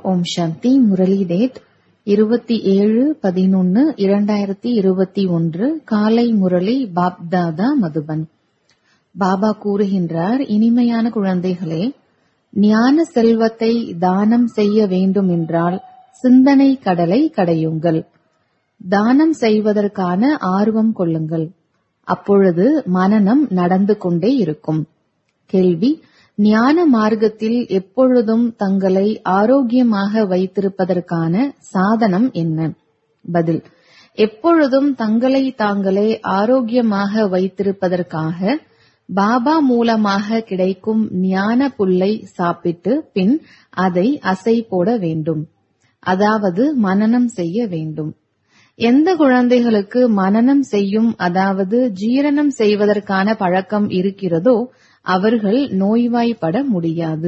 ஓம் சாந்தி Murali date இருபத்தி ஏழு பதினொன்னு இரண்டாயிரத்தி இருபத்தி ஒன்று காலை முரளி பாப்தாதா மதுபன் பாபா கூறுகின்றார் இனிமையான குழந்தைகளே ஞான செல்வத்தை தானம் செய்ய வேண்டும் என்றால் சிந்தனை கடலை கடையுங்கள் தானம் செய்வதற்கான ஆர்வம் கொள்ளுங்கள் அப்பொழுது மனனம் நடந்து கொண்டே இருக்கும் கேள்வி ஞான மார்க்கத்தில் எப்பொழுதும் தங்களை ஆரோக்கியமாக வைத்திருப்பதற்கான சாதனம் என்ன பதில் எப்பொழுதும் தங்களை தாங்களே ஆரோக்கியமாக வைத்திருப்பதற்காக பாபா மூலமாக கிடைக்கும் ஞான புல்லை சாப்பிட்டு பின் அதை அசை போட வேண்டும் அதாவது மனனம் செய்ய வேண்டும் எந்த குழந்தைகளுக்கு மனனம் செய்யும் அதாவது ஜீரணம் செய்வதற்கான பழக்கம் இருக்கிறதோ அவர்கள் நோய்வாய்ப்பட முடியாது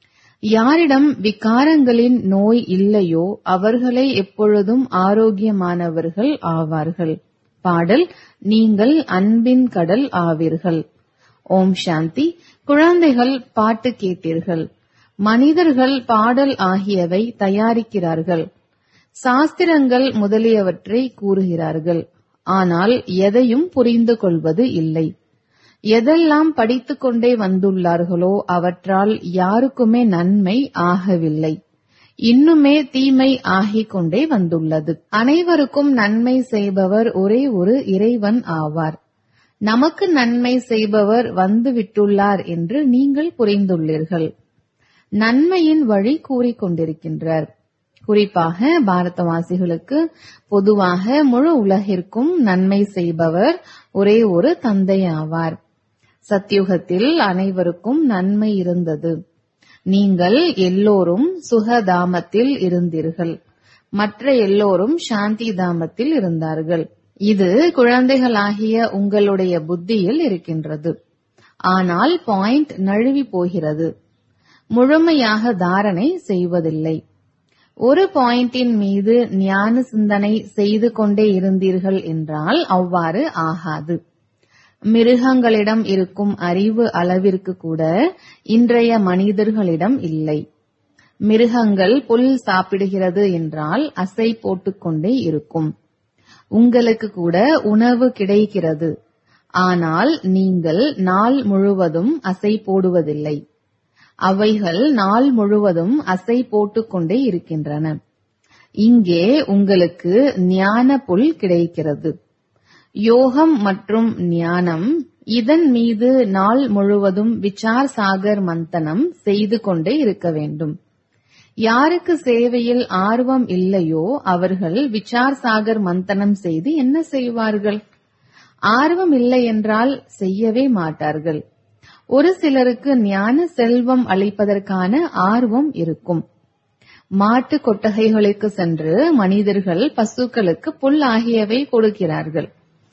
யாரிடம் விகாரங்களின் நோய் இல்லையோ அவர்களே எப்பொழுதும் ஆரோக்கியமானவர்கள் ஆவார்கள் பாடல் நீங்கள் அன்பின் கடல் ஆவீர்கள் ஓம் சாந்தி குழந்தைகள் பாட்டு கேட்டீர்கள் மனிதர்கள் பாடல் ஆகியவை தயாரிக்கிறார்கள் சாஸ்திரங்கள் முதலியவற்றை கூறுகிறார்கள் ஆனால் எதையும் புரிந்து கொள்வது இல்லை எதெல்லாம் படித்துக் கொண்டே வந்துள்ளார்களோ அவற்றால் யாருக்குமே நன்மை ஆகவில்லை இன்னுமே தீமை ஆகிக் கொண்டே வந்துள்ளது அனைவருக்கும் நன்மை செய்பவர் ஒரே ஒரு இறைவன் ஆவார் நமக்கு நன்மை செய்பவர் வந்து விட்டுள்ளார் என்று நீங்கள் புரிந்துள்ளீர்கள் நன்மையின் வழி கூறிக்கொண்டிருக்கின்றார் குறிப்பாக பாரதவாசிகளுக்கு பொதுவாக முழு உலகிற்கும் நன்மை செய்பவர் ஒரே ஒரு தந்தை ஆவார் சத்யுகத்தில் அனைவருக்கும் நன்மை இருந்தது நீங்கள் எல்லோரும் சுகதாமத்தில் இருந்தீர்கள் மற்ற எல்லோரும் சாந்தி தாமத்தில் இருந்தார்கள் இது குழந்தைகளாகிய உங்களுடைய புத்தியில் இருக்கின்றது ஆனால் பாயிண்ட் நழுவி போகிறது முழுமையாக தாரணை செய்வதில்லை ஒரு பாயிண்டின் மீது ஞான சிந்தனை செய்து கொண்டே இருந்தீர்கள் என்றால் அவ்வாறு ஆகாது மிருகங்களிடம் இருக்கும் அறிவு அளவிற்கு கூட இன்றைய மனிதர்களிடம் இல்லை மிருகங்கள் புல் சாப்பிடுகிறது என்றால் அசை போட்டுக்கொண்டே இருக்கும் உங்களுக்கு கூட உணவு கிடைக்கிறது ஆனால் நீங்கள் நாள் முழுவதும் அசை போடுவதில்லை அவைகள் நாள் முழுவதும் அசை போட்டுக்கொண்டே இருக்கின்றன இங்கே உங்களுக்கு ஞான புல் கிடைக்கிறது யோகம் மற்றும் ஞானம் இதன் மீது நாள் முழுவதும் விசார் சாகர் மந்தனம் செய்து கொண்டே இருக்க வேண்டும் யாருக்கு சேவையில் ஆர்வம் இல்லையோ அவர்கள் விசார் சாகர் மந்தனம் செய்து என்ன செய்வார்கள் ஆர்வம் இல்லை என்றால் செய்யவே மாட்டார்கள் ஒரு சிலருக்கு ஞான செல்வம் அளிப்பதற்கான ஆர்வம் இருக்கும் மாட்டு கொட்டகைகளுக்கு சென்று மனிதர்கள் பசுக்களுக்கு புல் ஆகியவை கொடுக்கிறார்கள்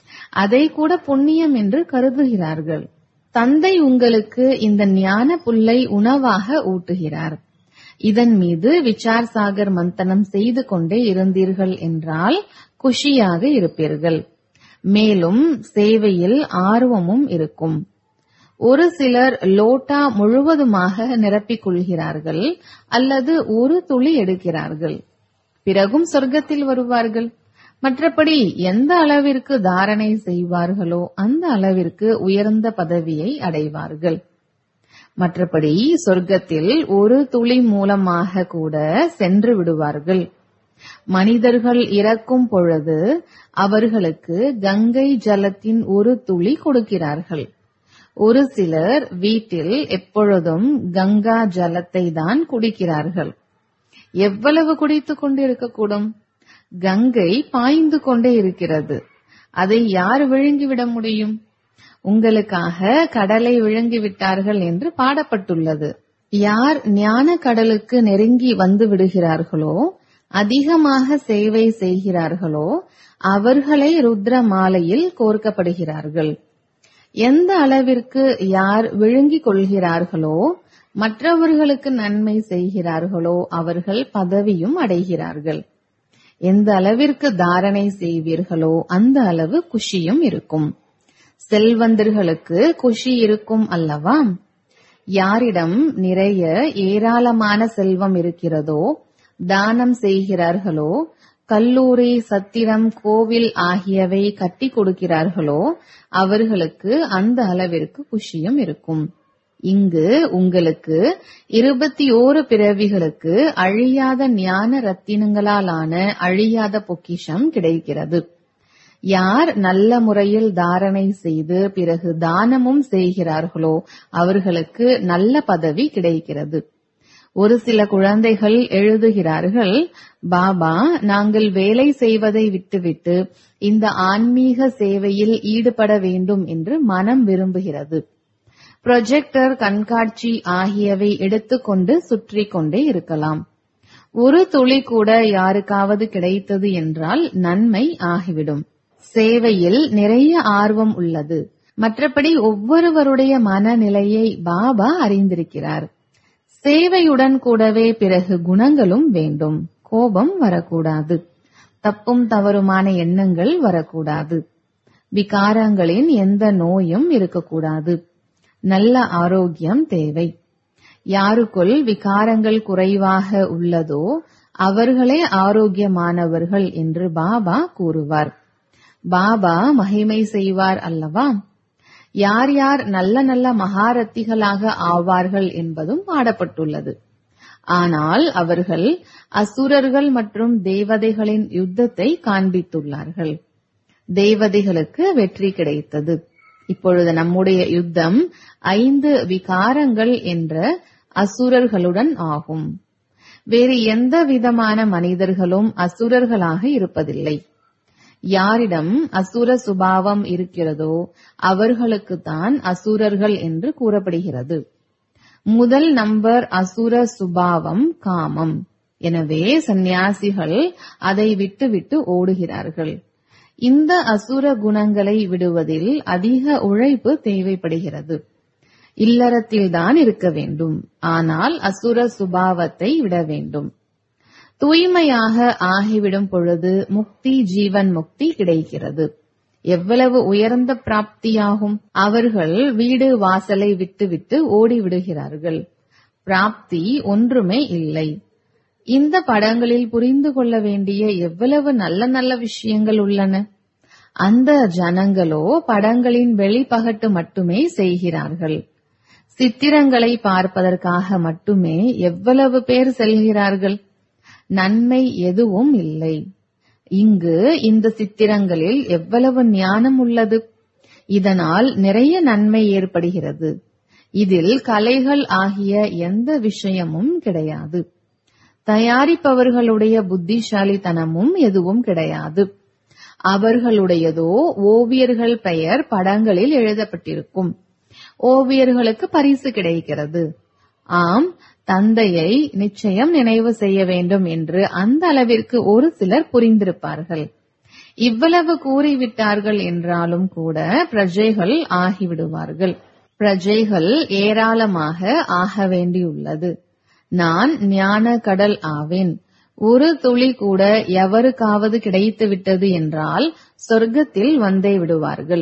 அதை கூட புண்ணியம் என்று கருதுகிறார்கள் தந்தை உங்களுக்கு இந்த ஞான புல்லை உணவாக ஊட்டுகிறார் இதன் மீது விசார் சாகர் மந்தனம் செய்து கொண்டே இருந்தீர்கள் என்றால் குஷியாக இருப்பீர்கள் மேலும் சேவையில் ஆர்வமும் இருக்கும் ஒரு சிலர் லோட்டா முழுவதுமாக நிரப்பிக் கொள்கிறார்கள் அல்லது ஒரு துளி எடுக்கிறார்கள் பிறகும் சொர்க்கத்தில் வருவார்கள் மற்றபடி எந்த அளவிற்கு தாரணை செய்வார்களோ அந்த அளவிற்கு உயர்ந்த பதவியை அடைவார்கள் மற்றபடி சொர்க்கத்தில் ஒரு துளி மூலமாக கூட சென்று விடுவார்கள் மனிதர்கள் இறக்கும் பொழுது அவர்களுக்கு கங்கை ஜலத்தின் ஒரு துளி கொடுக்கிறார்கள் ஒரு சிலர் வீட்டில் எப்பொழுதும் கங்கா ஜலத்தை தான் குடிக்கிறார்கள் எவ்வளவு குடித்துக் கொண்டு இருக்கக்கூடும் கங்கை பாய்ந்து கொண்டே இருக்கிறது அதை யார் விழுங்கிவிட முடியும் உங்களுக்காக கடலை விழுங்கிவிட்டார்கள் என்று பாடப்பட்டுள்ளது யார் ஞான கடலுக்கு நெருங்கி வந்து விடுகிறார்களோ அதிகமாக சேவை செய்கிறார்களோ அவர்களே ருத்ர மாலையில் கோர்க்கப்படுகிறார்கள் எந்த அளவிற்கு யார் விழுங்கிக் கொள்கிறார்களோ மற்றவர்களுக்கு நன்மை செய்கிறார்களோ அவர்கள் பதவியும் அடைகிறார்கள் எந்த அளவிற்கு தாரணை செய்வீர்களோ அந்த அளவு குஷியும் இருக்கும் செல்வந்தர்களுக்கு குஷி இருக்கும் அல்லவா யாரிடம் நிறைய ஏராளமான செல்வம் இருக்கிறதோ தானம் செய்கிறார்களோ கல்லூரி சத்திரம் கோவில் ஆகியவை கட்டி கொடுக்கிறார்களோ அவர்களுக்கு அந்த அளவிற்கு குஷியும் இருக்கும் இங்கு உங்களுக்கு இருபத்தி ஓரு பிறவிகளுக்கு அழியாத ஞான ரத்தினங்களாலான அழியாத பொக்கிஷம் கிடைக்கிறது யார் நல்ல முறையில் தாரணை செய்து பிறகு தானமும் செய்கிறார்களோ அவர்களுக்கு நல்ல பதவி கிடைக்கிறது ஒரு சில குழந்தைகள் எழுதுகிறார்கள் பாபா நாங்கள் வேலை செய்வதை விட்டுவிட்டு இந்த ஆன்மீக சேவையில் ஈடுபட வேண்டும் என்று மனம் விரும்புகிறது ப்ரொஜெக்டர் கண்காட்சி ஆகியவை எடுத்துக்கொண்டு சுற்றி கொண்டே இருக்கலாம் ஒரு துளி கூட யாருக்காவது கிடைத்தது என்றால் நன்மை ஆகிவிடும் சேவையில் நிறைய ஆர்வம் உள்ளது மற்றபடி ஒவ்வொருவருடைய மனநிலையை பாபா அறிந்திருக்கிறார் சேவையுடன் கூடவே பிறகு குணங்களும் வேண்டும் கோபம் வரக்கூடாது தப்பும் தவறுமான எண்ணங்கள் வரக்கூடாது விகாரங்களின் எந்த நோயும் இருக்கக்கூடாது நல்ல ஆரோக்கியம் தேவை யாருக்குள் விகாரங்கள் குறைவாக உள்ளதோ அவர்களே ஆரோக்கியமானவர்கள் என்று பாபா கூறுவார் பாபா மகிமை செய்வார் அல்லவா யார் யார் நல்ல நல்ல மகாரத்திகளாக ஆவார்கள் என்பதும் பாடப்பட்டுள்ளது ஆனால் அவர்கள் அசுரர்கள் மற்றும் தேவதைகளின் யுத்தத்தை காண்பித்துள்ளார்கள் தேவதைகளுக்கு வெற்றி கிடைத்தது இப்பொழுது நம்முடைய யுத்தம் ஐந்து விகாரங்கள் என்ற அசுரர்களுடன் ஆகும் வேறு எந்த விதமான மனிதர்களும் அசுரர்களாக இருப்பதில்லை யாரிடம் அசுர சுபாவம் இருக்கிறதோ அவர்களுக்குத்தான் அசுரர்கள் என்று கூறப்படுகிறது முதல் நம்பர் அசுர சுபாவம் காமம் எனவே சந்நியாசிகள் அதை விட்டுவிட்டு ஓடுகிறார்கள் இந்த அசுர குணங்களை விடுவதில் அதிக உழைப்பு தேவைப்படுகிறது இல்லறத்தில்தான் இருக்க வேண்டும் ஆனால் அசுர சுபாவத்தை விட வேண்டும் தூய்மையாக ஆகிவிடும் பொழுது முக்தி ஜீவன் முக்தி கிடைக்கிறது எவ்வளவு உயர்ந்த பிராப்தியாகும் அவர்கள் வீடு வாசலை விட்டுவிட்டு ஓடிவிடுகிறார்கள் பிராப்தி ஒன்றுமே இல்லை இந்த படங்களில் புரிந்து கொள்ள வேண்டிய எவ்வளவு நல்ல நல்ல விஷயங்கள் உள்ளன அந்த ஜனங்களோ படங்களின் வெளிப்பகட்டு மட்டுமே செய்கிறார்கள் சித்திரங்களை பார்ப்பதற்காக மட்டுமே எவ்வளவு பேர் செல்கிறார்கள் நன்மை எதுவும் இல்லை இங்கு இந்த சித்திரங்களில் எவ்வளவு ஞானம் உள்ளது இதனால் நிறைய நன்மை ஏற்படுகிறது இதில் கலைகள் ஆகிய எந்த விஷயமும் கிடையாது தயாரிப்பவர்களுடைய புத்திசாலித்தனமும் எதுவும் கிடையாது அவர்களுடையதோ ஓவியர்கள் பெயர் படங்களில் எழுதப்பட்டிருக்கும் ஓவியர்களுக்கு பரிசு கிடைக்கிறது ஆம் தந்தையை நிச்சயம் நினைவு செய்ய வேண்டும் என்று அந்த அளவிற்கு ஒரு சிலர் புரிந்திருப்பார்கள் இவ்வளவு கூறிவிட்டார்கள் என்றாலும் கூட பிரஜைகள் ஆகிவிடுவார்கள் பிரஜைகள் ஏராளமாக ஆக வேண்டியுள்ளது நான் ஞான கடல் ஆவேன் ஒரு துளி கூட எவருக்காவது கிடைத்து விட்டது என்றால் சொர்க்கத்தில் வந்தே விடுவார்கள்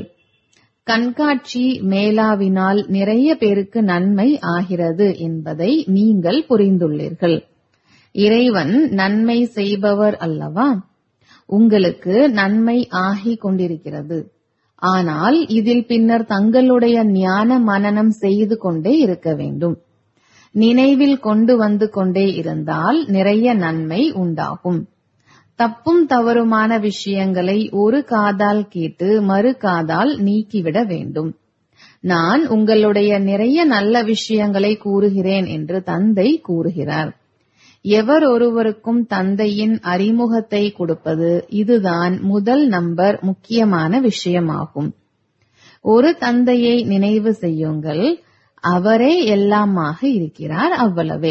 கண்காட்சி மேலாவினால் நிறைய பேருக்கு நன்மை ஆகிறது என்பதை நீங்கள் புரிந்துள்ளீர்கள் இறைவன் நன்மை செய்பவர் அல்லவா உங்களுக்கு நன்மை ஆகிக் கொண்டிருக்கிறது ஆனால் இதில் பின்னர் தங்களுடைய ஞான மனனம் செய்து கொண்டே இருக்க வேண்டும் நினைவில் கொண்டு வந்து கொண்டே இருந்தால் நிறைய நன்மை உண்டாகும் தப்பும் தவறுமான விஷயங்களை ஒரு காதால் கேட்டு மறு காதால் நீக்கிவிட வேண்டும் நான் உங்களுடைய நிறைய நல்ல விஷயங்களை கூறுகிறேன் என்று தந்தை கூறுகிறார் எவர் ஒருவருக்கும் தந்தையின் அறிமுகத்தை கொடுப்பது இதுதான் முதல் நம்பர் முக்கியமான விஷயமாகும் ஒரு தந்தையை நினைவு செய்யுங்கள் அவரே எல்லாமாக இருக்கிறார் அவ்வளவே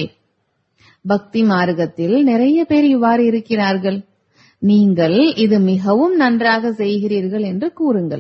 பக்தி மார்க்கத்தில் நிறைய பேர் இவ்வாறு இருக்கிறார்கள் நீங்கள் இது மிகவும் நன்றாக செய்கிறீர்கள் என்று கூறுங்கள்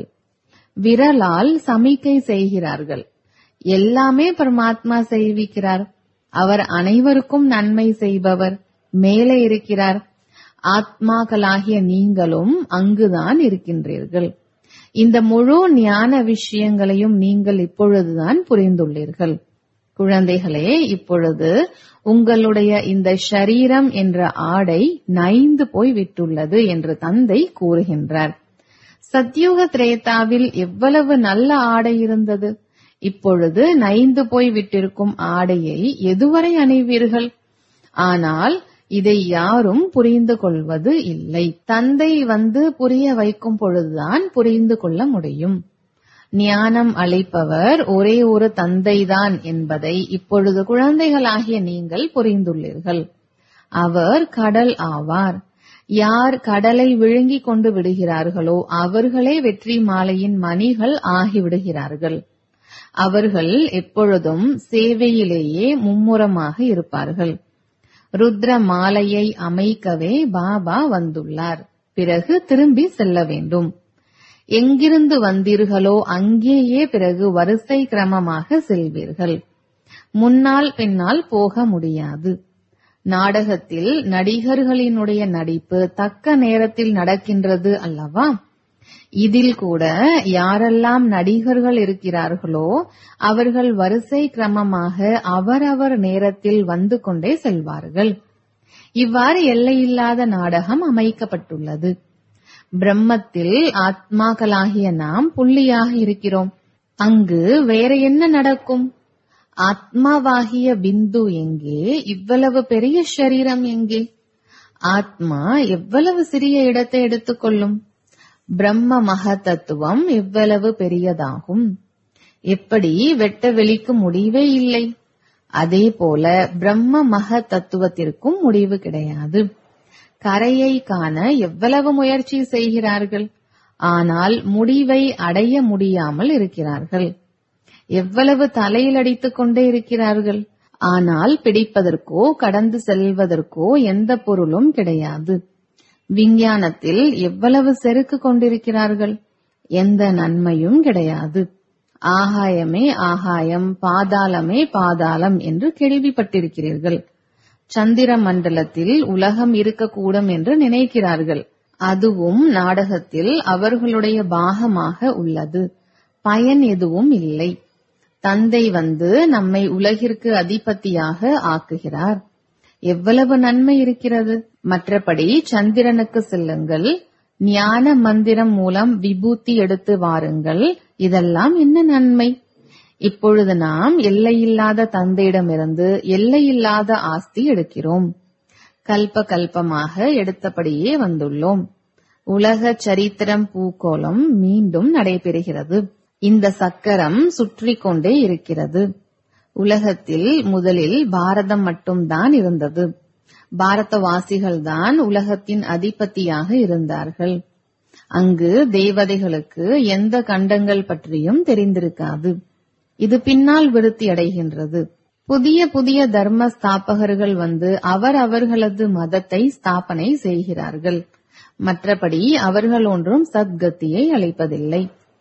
விரலால் சமிக்கை செய்கிறார்கள் எல்லாமே பரமாத்மா செய்விக்கிறார் அவர் அனைவருக்கும் நன்மை செய்பவர் மேலே இருக்கிறார் ஆத்மாக்களாகிய நீங்களும் அங்குதான் இருக்கின்றீர்கள் இந்த முழு ஞான விஷயங்களையும் நீங்கள் இப்பொழுதுதான் புரிந்துள்ளீர்கள் குழந்தைகளே இப்பொழுது உங்களுடைய இந்த ஷரீரம் என்ற ஆடை நைந்து போய் விட்டுள்ளது என்று தந்தை கூறுகின்றார் சத்யுக திரேதாவில் எவ்வளவு நல்ல ஆடை இருந்தது இப்பொழுது நைந்து போய் விட்டிருக்கும் ஆடையை எதுவரை அணிவீர்கள் ஆனால் இதை யாரும் புரிந்து கொள்வது இல்லை தந்தை வந்து புரிய வைக்கும் பொழுதுதான் புரிந்து கொள்ள முடியும் ஞானம் அளிப்பவர் ஒரே ஒரு தந்தைதான் என்பதை இப்பொழுது குழந்தைகளாகிய நீங்கள் புரிந்துள்ளீர்கள் அவர் கடல் ஆவார் யார் கடலை விழுங்கிக் கொண்டு விடுகிறார்களோ அவர்களே வெற்றி மாலையின் மணிகள் ஆகிவிடுகிறார்கள் அவர்கள் எப்பொழுதும் சேவையிலேயே மும்முரமாக இருப்பார்கள் ருத்ர மாலையை அமைக்கவே பாபா வந்துள்ளார் பிறகு திரும்பி செல்ல வேண்டும் எங்கிருந்து வந்தீர்களோ அங்கேயே பிறகு வரிசை கிரமமாக செல்வீர்கள் முன்னால் பின்னால் போக முடியாது நாடகத்தில் நடிகர்களினுடைய நடிப்பு தக்க நேரத்தில் நடக்கின்றது அல்லவா இதில் கூட யாரெல்லாம் நடிகர்கள் இருக்கிறார்களோ அவர்கள் வரிசை கிரமமாக அவரவர் நேரத்தில் வந்து கொண்டே செல்வார்கள் இவ்வாறு எல்லையில்லாத நாடகம் அமைக்கப்பட்டுள்ளது பிரம்மத்தில் ஆத்மாக்களாகிய நாம் புள்ளியாக இருக்கிறோம் அங்கு வேற என்ன நடக்கும் ஆத்மாவாகிய பிந்து எங்கே இவ்வளவு பெரிய சரீரம் எங்கே ஆத்மா எவ்வளவு சிறிய இடத்தை எடுத்துக்கொள்ளும் பிரம்ம மகதத்துவம் எவ்வளவு பெரியதாகும் எப்படி வெட்ட வெளிக்கு முடிவே இல்லை அதே போல பிரம்ம மக தத்துவத்திற்கும் முடிவு கிடையாது கரையை காண எவ்வளவு முயற்சி செய்கிறார்கள் ஆனால் முடிவை அடைய முடியாமல் இருக்கிறார்கள் எவ்வளவு தலையில் அடித்துக் கொண்டே இருக்கிறார்கள் ஆனால் பிடிப்பதற்கோ கடந்து செல்வதற்கோ எந்த பொருளும் கிடையாது விஞ்ஞானத்தில் எவ்வளவு செருக்கு கொண்டிருக்கிறார்கள் எந்த நன்மையும் கிடையாது ஆகாயமே ஆகாயம் பாதாளமே பாதாளம் என்று கேள்விப்பட்டிருக்கிறீர்கள் சந்திர மண்டலத்தில் உலகம் இருக்கக்கூடும் என்று நினைக்கிறார்கள் அதுவும் நாடகத்தில் அவர்களுடைய பாகமாக உள்ளது பயன் எதுவும் இல்லை தந்தை வந்து நம்மை உலகிற்கு அதிபதியாக ஆக்குகிறார் எவ்வளவு நன்மை இருக்கிறது மற்றபடி சந்திரனுக்கு செல்லுங்கள் ஞான மந்திரம் மூலம் விபூதி எடுத்து வாருங்கள் இதெல்லாம் என்ன நன்மை இப்பொழுது நாம் எல்லையில்லாத தந்தையிடமிருந்து எல்லையில்லாத ஆஸ்தி எடுக்கிறோம் கல்ப கல்பமாக எடுத்தபடியே வந்துள்ளோம் உலக சரித்திரம் பூகோளம் மீண்டும் நடைபெறுகிறது இந்த சக்கரம் சுற்றி கொண்டே இருக்கிறது உலகத்தில் முதலில் பாரதம் மட்டும்தான் இருந்தது பாரதவாசிகள்தான் உலகத்தின் அதிபதியாக இருந்தார்கள் அங்கு தேவதைகளுக்கு எந்த கண்டங்கள் பற்றியும் தெரிந்திருக்காது இது பின்னால் விருத்தி அடைகின்றது புதிய புதிய தர்ம ஸ்தாபகர்கள் வந்து அவர் அவர்களது மதத்தை ஸ்தாபனை செய்கிறார்கள் மற்றபடி அவர்கள் ஒன்றும் சத்கத்தியை அளிப்பதில்லை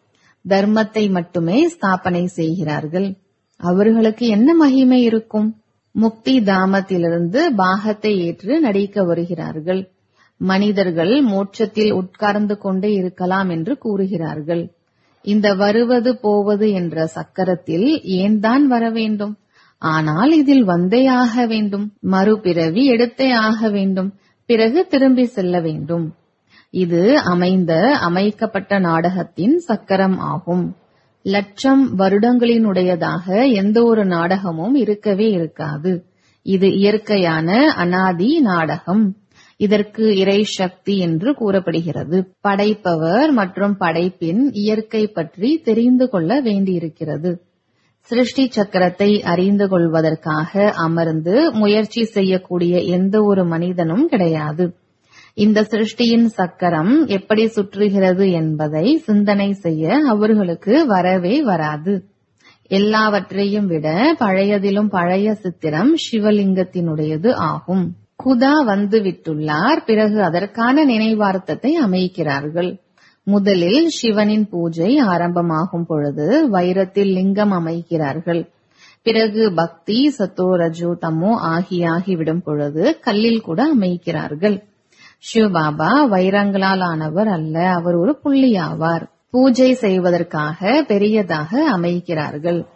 தர்மத்தை மட்டுமே ஸ்தாபனை செய்கிறார்கள் அவர்களுக்கு என்ன மகிமை இருக்கும் முக்தி தாமத்திலிருந்து பாகத்தை ஏற்று நடிக்க வருகிறார்கள் மனிதர்கள் மோட்சத்தில் உட்கார்ந்து கொண்டே இருக்கலாம் என்று கூறுகிறார்கள் இந்த வருவது போவது என்ற சக்கரத்தில் ஏன் தான் வர வேண்டும் ஆனால் இதில் வந்தே ஆக வேண்டும் மறுபிறவி எடுத்தே ஆக வேண்டும் பிறகு திரும்பி செல்ல வேண்டும் இது அமைந்த அமைக்கப்பட்ட நாடகத்தின் சக்கரம் ஆகும் லட்சம் வருடங்களினுடையதாக எந்த ஒரு நாடகமும் இருக்கவே இருக்காது இது இயற்கையான அனாதி நாடகம் இதற்கு இறை சக்தி என்று கூறப்படுகிறது படைப்பவர் மற்றும் படைப்பின் இயற்கை பற்றி தெரிந்து கொள்ள வேண்டியிருக்கிறது சிருஷ்டி சக்கரத்தை அறிந்து கொள்வதற்காக அமர்ந்து முயற்சி செய்யக்கூடிய எந்த ஒரு மனிதனும் கிடையாது இந்த சிருஷ்டியின் சக்கரம் எப்படி சுற்றுகிறது என்பதை சிந்தனை செய்ய அவர்களுக்கு வரவே வராது எல்லாவற்றையும் விட பழையதிலும் பழைய சித்திரம் சிவலிங்கத்தினுடையது ஆகும் குதா வந்து விட்டுள்ளார் பிறகு அதற்கான நினைவார்த்தத்தை அமைக்கிறார்கள் முதலில் சிவனின் பூஜை ஆரம்பமாகும் பொழுது வைரத்தில் லிங்கம் அமைக்கிறார்கள் பிறகு பக்தி சத்தோ ரஜோ தமோ ஆகியாகி விடும் பொழுது கல்லில் கூட அமைக்கிறார்கள் சிவபாபா வைரங்களால் ஆனவர் அல்ல அவர் ஒரு புள்ளி ஆவார் பூஜை செய்வதற்காக பெரியதாக அமைக்கிறார்கள்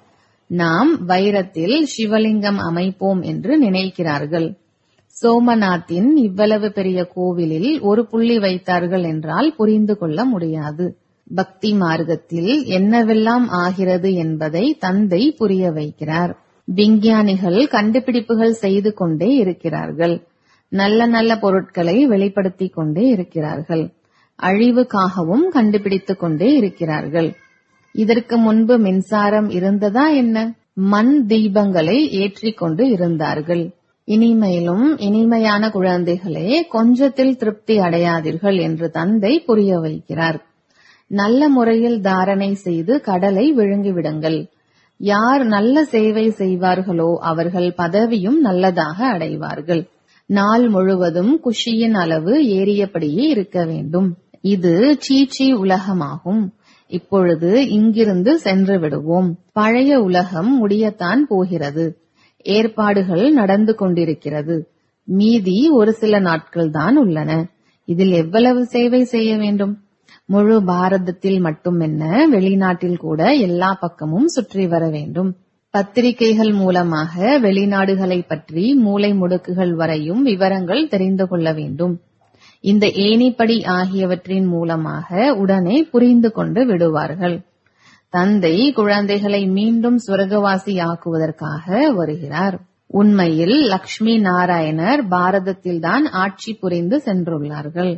நாம் வைரத்தில் சிவலிங்கம் அமைப்போம் என்று நினைக்கிறார்கள் சோமநாத்தின் இவ்வளவு பெரிய கோவிலில் ஒரு புள்ளி வைத்தார்கள் என்றால் புரிந்து கொள்ள முடியாது பக்தி மார்க்கத்தில் என்னவெல்லாம் ஆகிறது என்பதை தந்தை புரிய வைக்கிறார் விஞ்ஞானிகள் கண்டுபிடிப்புகள் செய்து கொண்டே இருக்கிறார்கள் நல்ல நல்ல பொருட்களை வெளிப்படுத்திக் கொண்டே இருக்கிறார்கள் அழிவுக்காகவும் கண்டுபிடித்துக் கொண்டே இருக்கிறார்கள் இதற்கு முன்பு மின்சாரம் இருந்ததா என்ன மண் தீபங்களை ஏற்றிக்கொண்டு இருந்தார்கள் இனிமேலும் இனிமையான குழந்தைகளே கொஞ்சத்தில் திருப்தி அடையாதீர்கள் என்று தந்தை புரிய வைக்கிறார் நல்ல முறையில் தாரணை செய்து கடலை விழுங்கிவிடுங்கள் யார் நல்ல சேவை செய்வார்களோ அவர்கள் பதவியும் நல்லதாக அடைவார்கள் நாள் முழுவதும் குஷியின் அளவு ஏறியபடியே இருக்க வேண்டும் இது சீச்சி உலகமாகும் இப்பொழுது இங்கிருந்து சென்று விடுவோம் பழைய உலகம் முடியத்தான் போகிறது ஏற்பாடுகள் நடந்து கொண்டிருக்கிறது மீதி ஒரு சில நாட்கள் தான் உள்ளன இதில் எவ்வளவு சேவை செய்ய வேண்டும் முழு பாரதத்தில் மட்டும் என்ன வெளிநாட்டில் கூட எல்லா பக்கமும் சுற்றி வர வேண்டும் பத்திரிகைகள் மூலமாக வெளிநாடுகளை பற்றி மூளை முடுக்குகள் வரையும் விவரங்கள் தெரிந்து கொள்ள வேண்டும் இந்த ஏணிப்படி ஆகியவற்றின் மூலமாக உடனே புரிந்து கொண்டு விடுவார்கள் தந்தை குழந்தைகளை மீண்டும் சுவர்க்கவாசி ஆக்குவதற்காக வருகிறார் உண்மையில் லக்ஷ்மி நாராயணர் பாரதத்தில்தான் ஆட்சி புரிந்து சென்றுள்ளார்கள்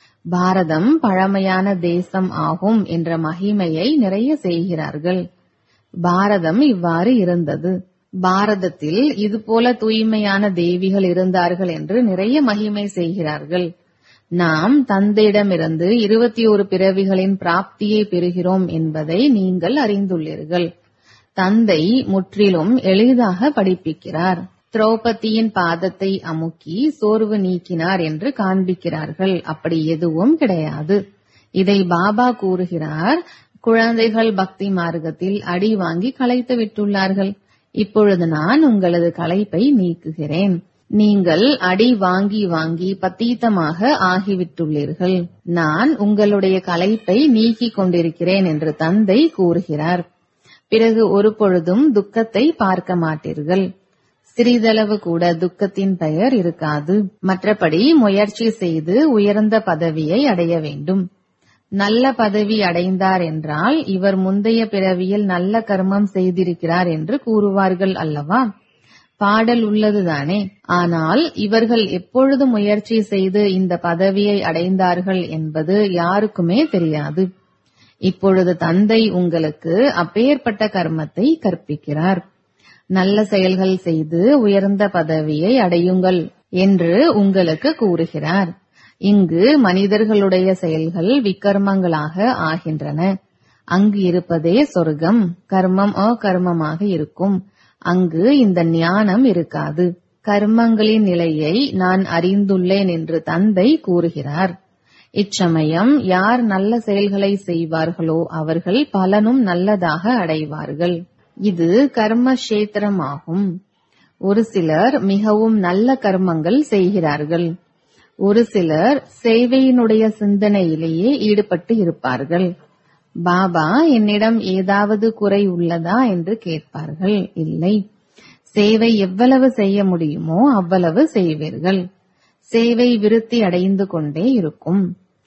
பாரதம் பழமையான தேசம் ஆகும் என்ற மகிமையை நிறைய செய்கிறார்கள் பாரதம் இவ்வாறு இருந்தது பாரதத்தில் இதுபோல தூய்மையான தேவிகள் இருந்தார்கள் என்று நிறைய மகிமை செய்கிறார்கள் நாம் தந்தையிடமிருந்து இருபத்தி ஒரு பிறவிகளின் பிராப்தியை பெறுகிறோம் என்பதை நீங்கள் அறிந்துள்ளீர்கள் தந்தை முற்றிலும் எளிதாக படிப்பிக்கிறார் திரௌபதியின் பாதத்தை அமுக்கி சோர்வு நீக்கினார் என்று காண்பிக்கிறார்கள் அப்படி எதுவும் கிடையாது இதை பாபா கூறுகிறார் குழந்தைகள் பக்தி மார்க்கத்தில் அடி வாங்கி களைத்து விட்டுள்ளார்கள் இப்பொழுது நான் உங்களது களைப்பை நீக்குகிறேன் நீங்கள் அடி வாங்கி வாங்கி பத்தீத்தமாக ஆகிவிட்டுள்ளீர்கள் நான் உங்களுடைய களைப்பை நீக்கிக் கொண்டிருக்கிறேன் என்று தந்தை கூறுகிறார் பிறகு ஒரு பொழுதும் துக்கத்தை பார்க்க மாட்டீர்கள் சிறிதளவு கூட துக்கத்தின் பெயர் இருக்காது மற்றபடி முயற்சி செய்து உயர்ந்த பதவியை அடைய வேண்டும் நல்ல பதவி அடைந்தார் என்றால் இவர் முந்தைய பிறவியில் நல்ல கர்மம் செய்திருக்கிறார் என்று கூறுவார்கள் அல்லவா பாடல் உள்ளதுதானே ஆனால் இவர்கள் எப்பொழுது முயற்சி செய்து இந்த பதவியை அடைந்தார்கள் என்பது யாருக்குமே தெரியாது இப்பொழுது தந்தை உங்களுக்கு அப்பேற்பட்ட கர்மத்தை கற்பிக்கிறார் நல்ல செயல்கள் செய்து உயர்ந்த பதவியை அடையுங்கள் என்று உங்களுக்கு கூறுகிறார் இங்கு மனிதர்களுடைய செயல்கள் விக்கர்மங்களாக ஆகின்றன அங்கு இருப்பதே சொர்க்கம் கர்மம் அகர்மமாக இருக்கும் அங்கு இந்த ஞானம் இருக்காது கர்மங்களின் நிலையை நான் அறிந்துள்ளேன் என்று தந்தை கூறுகிறார் இச்சமயம் யார் நல்ல செயல்களை செய்வார்களோ அவர்கள் பலனும் நல்லதாக அடைவார்கள் இது கர்மக்ஷேத்திரமாகும் ஒரு சிலர் மிகவும் நல்ல கர்மங்கள் செய்கிறார்கள் ஒரு சிலர் சேவையினுடைய சிந்தனையிலேயே ஈடுபட்டு இருப்பார்கள் பாபா என்னிடம் ஏதாவது குறை உள்ளதா என்று கேட்பார்கள் இல்லை சேவை எவ்வளவு செய்ய முடியுமோ அவ்வளவு செய்வீர்கள் சேவை விருத்தி அடைந்து கொண்டே இருக்கும்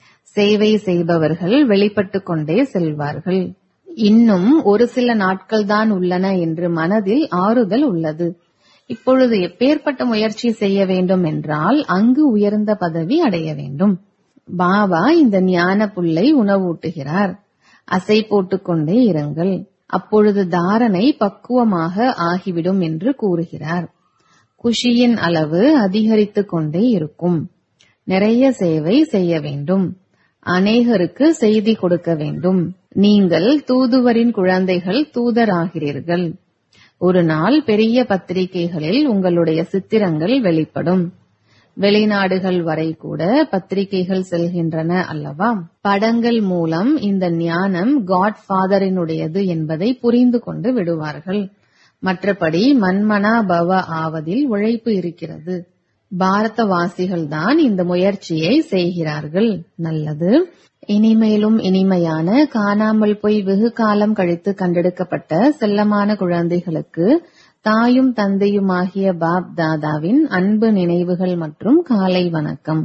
சேவை செய்பவர்கள் வெளிப்பட்டு கொண்டே செல்வார்கள் இன்னும் ஒரு சில நாட்கள் தான் உள்ளன என்று மனதில் ஆறுதல் உள்ளது இப்பொழுது எப்பேற்பட்ட முயற்சி செய்ய வேண்டும் என்றால் அங்கு உயர்ந்த பதவி அடைய வேண்டும் பாபா இந்த ஞான புல்லை உணவூட்டுகிறார் அசை போட்டுக்கொண்டே இருங்கள் அப்பொழுது தாரணை பக்குவமாக ஆகிவிடும் என்று கூறுகிறார் குஷியின் அளவு அதிகரித்துக் கொண்டே இருக்கும் நிறைய சேவை செய்ய வேண்டும் அநேகருக்கு செய்தி கொடுக்க வேண்டும் நீங்கள் தூதுவரின் குழந்தைகள் தூதராகிறீர்கள் ஒரு நாள் பெரிய பத்திரிகைகளில் உங்களுடைய சித்திரங்கள் வெளிப்படும் வெளிநாடுகள் வரை கூட பத்திரிகைகள் செல்கின்றன அல்லவா படங்கள் மூலம் இந்த ஞானம் காட் ஃபாதரினுடையது என்பதை புரிந்து கொண்டு விடுவார்கள் மற்றபடி மன்மனா பவ ஆவதில் உழைப்பு இருக்கிறது பாரதவாசிகள்தான் இந்த முயற்சியை செய்கிறார்கள் நல்லது இனிமேலும் இனிமையான காணாமல் போய் வெகு காலம் கழித்து கண்டெடுக்கப்பட்ட செல்லமான குழந்தைகளுக்கு தாயும் தந்தையுமாகிய பாப் தாதாவின் அன்பு நினைவுகள் மற்றும் காலை வணக்கம்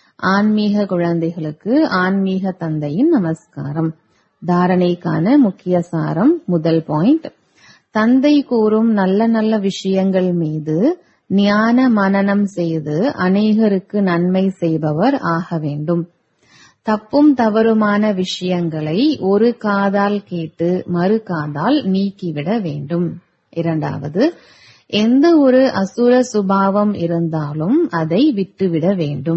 ஆன்மீக குழந்தைகளுக்கு ஆன்மீக தந்தையின் நமஸ்காரம் தாரணைக்கான முக்கிய சாரம் முதல் பாயிண்ட் தந்தை கூறும் நல்ல நல்ல விஷயங்கள் மீது ஞான மனனம் செய்து அநேகருக்கு நன்மை செய்பவர் ஆக வேண்டும் தப்பும் தவறுமான விஷயங்களை ஒரு காதால் கேட்டு மறு காதால் நீக்கிவிட வேண்டும் இரண்டாவது எந்த ஒரு அசுர சுபாவம் இருந்தாலும் அதை விட்டுவிட வேண்டும்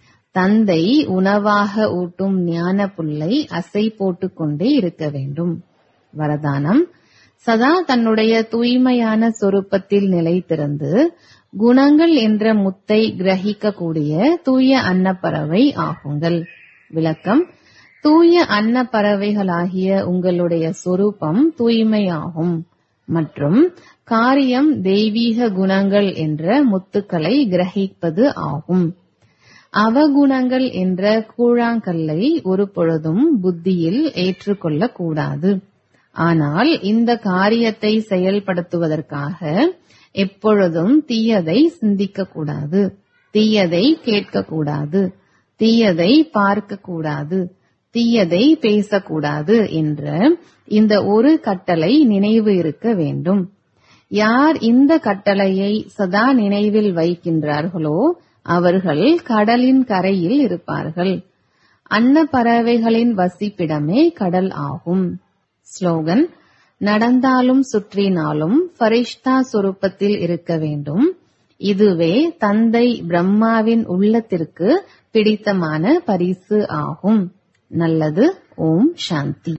தந்தை உணவாக ஊட்டும் ஞான புல்லை அசை போட்டுக் கொண்டே இருக்க வேண்டும் வரதானம் சதா தன்னுடைய தூய்மையான சொரூபத்தில் நிலைத்திருந்து குணங்கள் என்ற முத்தை கிரகிக்கக்கூடிய தூய அன்னப்பறவை ஆகுங்கள் விளக்கம் தூய அன்னப்பறவைகளாகிய உங்களுடைய சொரூபம் தூய்மையாகும் மற்றும் காரியம் தெய்வீக குணங்கள் என்ற முத்துக்களை கிரகிப்பது ஆகும் அவகுணங்கள் என்ற கூழாங்கல்லை ஒரு பொழுதும் புத்தியில் ஏற்றுக்கொள்ளக் கூடாது ஆனால் இந்த காரியத்தை செயல்படுத்துவதற்காக எப்பொழுதும் தீயதை சிந்திக்க கூடாது தீயதை கேட்கக்கூடாது தீயதை பார்க்க கூடாது தீயதை பேசக்கூடாது என்ற இந்த ஒரு கட்டளை நினைவு இருக்க வேண்டும் யார் இந்த கட்டளையை சதா நினைவில் வைக்கின்றார்களோ அவர்கள் கடலின் கரையில் இருப்பார்கள் அன்ன பறவைகளின் வசிப்பிடமே கடல் ஆகும் ஸ்லோகன் நடந்தாலும் சுற்றினாலும் ஃபரிஷ்தா சுரூபத்தில் இருக்க வேண்டும் இதுவே தந்தை பிரம்மாவின் உள்ளத்திற்கு பிடித்தமான பரிசு ஆகும் நல்லது ஓம் சாந்தி